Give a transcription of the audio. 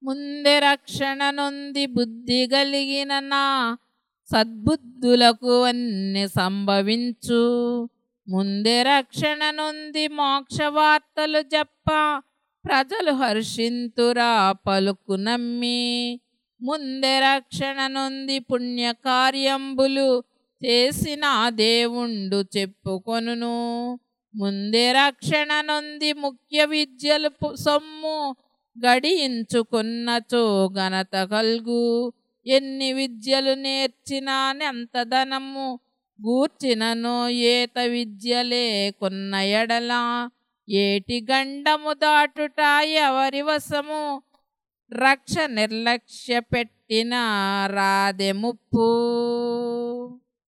ముందే రక్షణ నొంది బుద్ధి కలిగిన నా సద్బుద్ధులకు అన్ని సంభవించు ముందే రక్షణ నొంది మోక్ష వార్తలు చెప్ప ప్రజలు హర్షింతురా పలుకు నమ్మి ముందే రక్షణ నొంది పుణ్యకార్యంబులు చేసిన దేవుండు చెప్పుకొనును ముందే రక్షణ నొంది ముఖ్య విద్యలు పు- సొమ్ము గడియించుకున్నచో ఘనత కల్గు ఎన్ని విద్యలు నేర్చినానెంత ధనము గూర్చినను ఏత విద్య లేకున్న ఎడల ఏటి గండము దాటుట ఎవరి వశము రక్ష నిర్లక్ష్య పెట్టిన రాదె ముప్పు